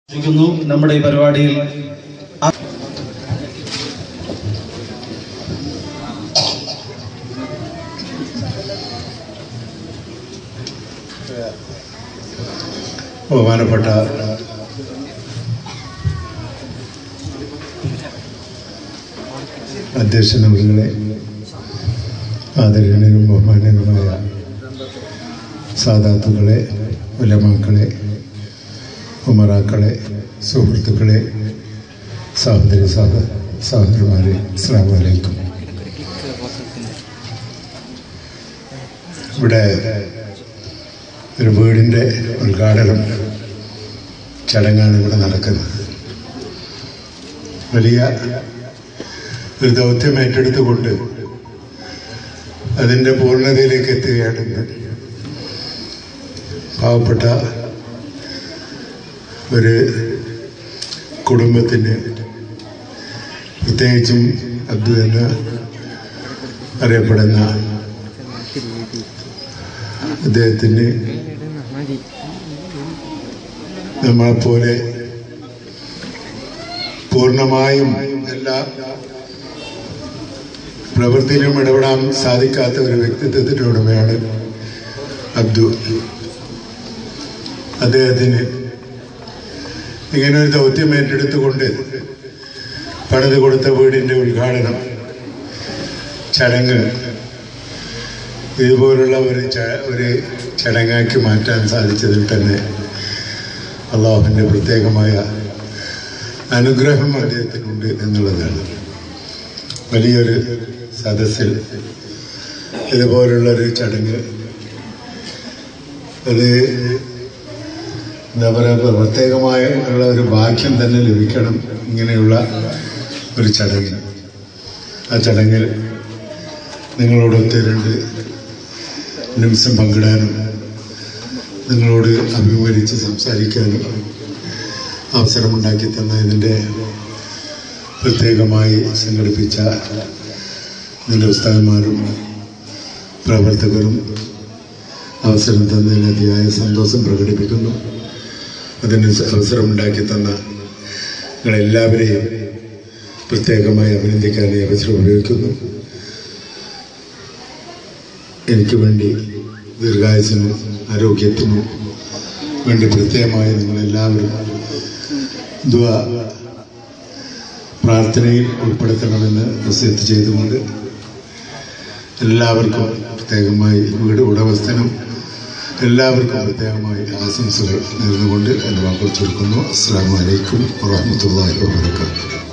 ിക്കുന്നു നമ്മുടെ ഈ പരിപാടിയിൽ ബഹുമാനപ്പെട്ട അധ്യക്ഷനവരുകളെ ആദരണീയനും ബഹുമാനനുമായ സാധാത്തുക്കളെ ഉലമാക്കളെ ഉമറാക്കളെ സുഹൃത്തുക്കളെ സഹോദരി സഹ സഹോദരന്മാരെ അസ്സാം വലൈക്കും ഇവിടെ ഒരു വീടിൻ്റെ ഉദ്ഘാടനം ചടങ്ങാണ് ഇവിടെ നടക്കുന്നത് വലിയ ഒരു ദൗത്യം ഏറ്റെടുത്തുകൊണ്ട് അതിൻ്റെ പൂർണ്ണതയിലേക്ക് എത്തുകയാണ് ഇന്ന് പാവപ്പെട്ട ഒരു കുടുംബത്തിന് പ്രത്യേകിച്ചും അബ്ദു എന്ന് അറിയപ്പെടുന്ന അദ്ദേഹത്തിന് നമ്മളെപ്പോലെ പൂർണ്ണമായും എല്ലാ പ്രവൃത്തിയിലും ഇടപെടാൻ സാധിക്കാത്ത ഒരു വ്യക്തിത്വത്തിൻ്റെ ഉടമയാണ് അബ്ദു അദ്ദേഹത്തിന് ഇങ്ങനെ ഒരു ദൗത്യം ഏറ്റെടുത്തുകൊണ്ട് പണിത് കൊടുത്ത വീടിൻ്റെ ഉദ്ഘാടനം ചടങ്ങ് ഇതുപോലുള്ള ഒരു ച- ഒരു ചടങ്ങാക്കി മാറ്റാൻ സാധിച്ചതിൽ തന്നെ അള്ളാഹുവിൻ്റെ പ്രത്യേകമായ അനുഗ്രഹം അദ്ദേഹത്തിനുണ്ട് എന്നുള്ളതാണ് വലിയൊരു സദസ്സിൽ ഇതുപോലുള്ളൊരു ചടങ്ങ് അത് എന്താ പറയുക പ്രത്യേകമായ ഉള്ള ഒരു ഭാഗ്യം തന്നെ ലഭിക്കണം ഇങ്ങനെയുള്ള ഒരു ചടങ്ങിന് ആ ചടങ്ങിൽ നിങ്ങളോട് ഒത്തിരണ്ട് നിമിഷം പങ്കിടാനും നിങ്ങളോട് അഭിമുഖീകരിച്ച് സംസാരിക്കാനും അവസരമുണ്ടാക്കി തന്ന ഇതിൻ്റെ പ്രത്യേകമായി സംഘടിപ്പിച്ച നിന്റെ ഉസ്താദന്മാരും പ്രവർത്തകരും അവസരം തന്നതിൽ അതിയായ സന്തോഷം പ്രകടിപ്പിക്കുന്നു അതിന് അവസരമുണ്ടാക്കി തന്ന നിങ്ങളെല്ലാവരെയും പ്രത്യേകമായി അഭിനന്ദിക്കാൻ ഈ അവസരം ഉപയോഗിക്കുന്നു എനിക്ക് വേണ്ടി ദീർഘായുസിനും ആരോഗ്യത്തിനും വേണ്ടി പ്രത്യേകമായി നിങ്ങളെല്ലാവരും ദ്വാ പ്രാർത്ഥനയിൽ ഉൾപ്പെടുത്തണമെന്ന് വസിയത്ത് ചെയ്തുകൊണ്ട് എല്ലാവർക്കും പ്രത്യേകമായി വീട് ഉടമസ്ഥനും എല്ലാവർക്കും പ്രത്യേകമായി ആശംസകൾ നേർന്നുകൊണ്ട് എൻ്റെ വാക്കുകൾ ചുരുക്കുന്നു അസ്സാം വലൈക്കും വാഹമത്തല്ലാഹി വാബർക്കാത്തു